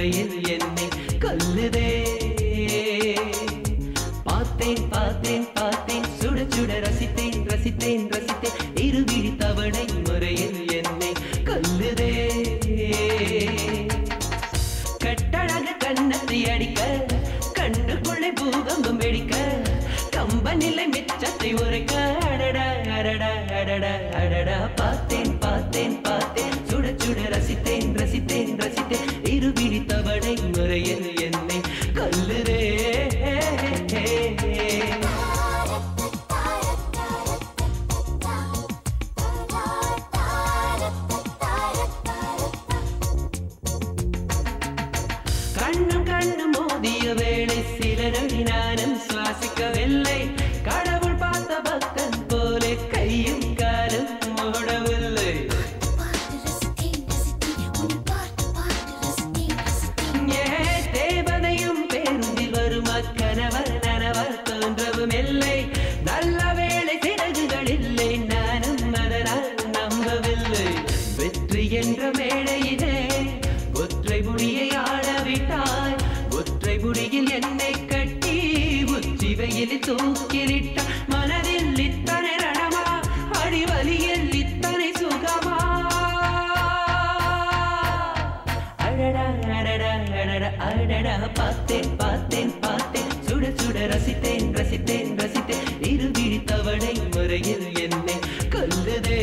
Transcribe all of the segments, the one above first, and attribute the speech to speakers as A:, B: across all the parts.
A: முறையில் என்னை கொல்லுதே பார்த்தேன் பார்த்தேன் பார்த்தேன் சுட சுட ரசித்தேன் ரசித்தேன் ரசித்தேன் இருவிழி தவணை முறையில் என்னை கொல்லுதே கட்டழக கண்ணத்தை அடிக்க கண்ணுக்குள்ளே பூகம்பம் வெடிக்க கம்பனிலை மிச்சத்தை உரைக்க அடடா அடடா அடடா அடடா பார்த்தேன் பார்த்தேன் பார்த்தேன் சுட சுட ரசித்தேன் ரசித்தேன் ரசித்தேன் இருவிழி தவணை முறையில் என்னை கொல்லுதே கண்ணும் கண்ணும் மோதிய வேளை சில நொடி நானும் சுவாசிக்கவில்லை கடவுள் பார்த்த பக்தன் போல கையும் காலும் மூடவில்லை ஏ தேவதையும் பேருந்தில் வருமா கணவர் நனவர் தோன்றவும் இல்லை நல்ல வேளை சிறகுகள் இல்லை நானும் அதனால் நம்பவில்லை வெற்றி என்ற மேடையிலே ஒற்றை முடியை ஆடவிட்டாய் ஒற்றை முடியில் என்னை கட்டி உச்சி வெயிலில் தூக்கிலிட்டாய் மனதில் இத்தனை ரணமா அடிவலியில் இத்தனை சுகமா அடடா அடடா அடடா அடடா பார்த்தேன் பார்த்தேன் பார்த்தேன் சுட சுட ரசித்தேன் ரசித்தேன் ரசித்தேன் இருவிழி தவணை முறையில் என்னை கொல்லுதே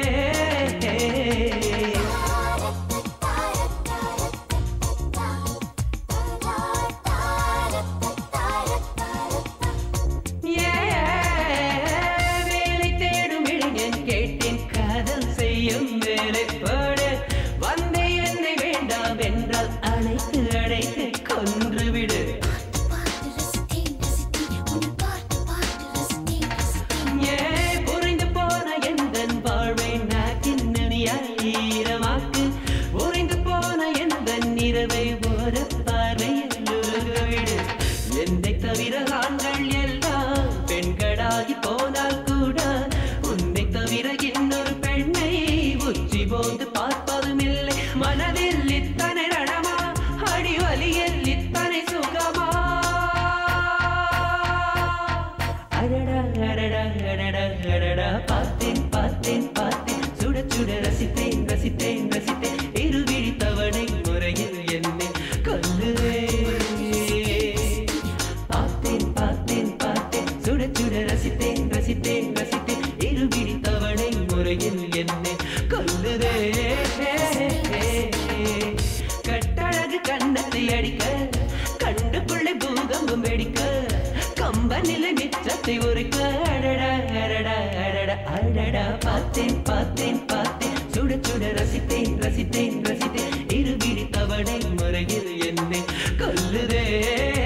A: வேலை தேடும் இளைஞன் கேட்டேன் காதல் செய்யும் வேலை போட வந்தே என்னை வேண்டாம் என்றால் அழைத்து அழைத்து கொன்றுவிடு ஏ புரிந்து போன எந்தன் வாழ்வை நாக்கின் நனியாய் ஈரமாக்கு புரிந்து போன எந்தன் இரவை ஒரு பார்வையில் உருகவிடு என்னை தவிர ஆண்கள் எல்லாம் பெண்களாகி போனால் கூட உன்னை தவிர இன்னொரு பெண்ணை உச்சி போந்து பார்ப்பதும் இல்லை மனதில் இத்தனை ரணமா அடிவலியில் இத்தனை சுகமா அடடா அடடா அடடா அடடா பார்த்தேன் பார்த்தேன் பார்த்தேன் சுட சுட ரசித்தேன் ரசித்தேன் ரசித்தேன் இருவிழி தவணை முறையில் என்னை கொல்லுவே பார்த்தேன் பார்த்தேன் பார்த்தேன் சுட சுட ரசித்தேன் ரசித்தேன் ரசித்தேன் இருவிழி தவணை முறையில் என்னை கொல்லுதே கட்டழகு கண்ணத்தை அடிக்க கண்டுக்குள்ளே பூகம்பம் வெடிக்க கம்பனில நிச்சத்தை உரைக்க அடடா அடடா அடடா அடடா பார்த்தேன் பார்த்தேன் பார்த்தேன் சுட சுட ரசித்தேன் ரசித்தேன் ரசித்தேன் இருவிழி தவணை முறையில் என்னை கொல்லுதே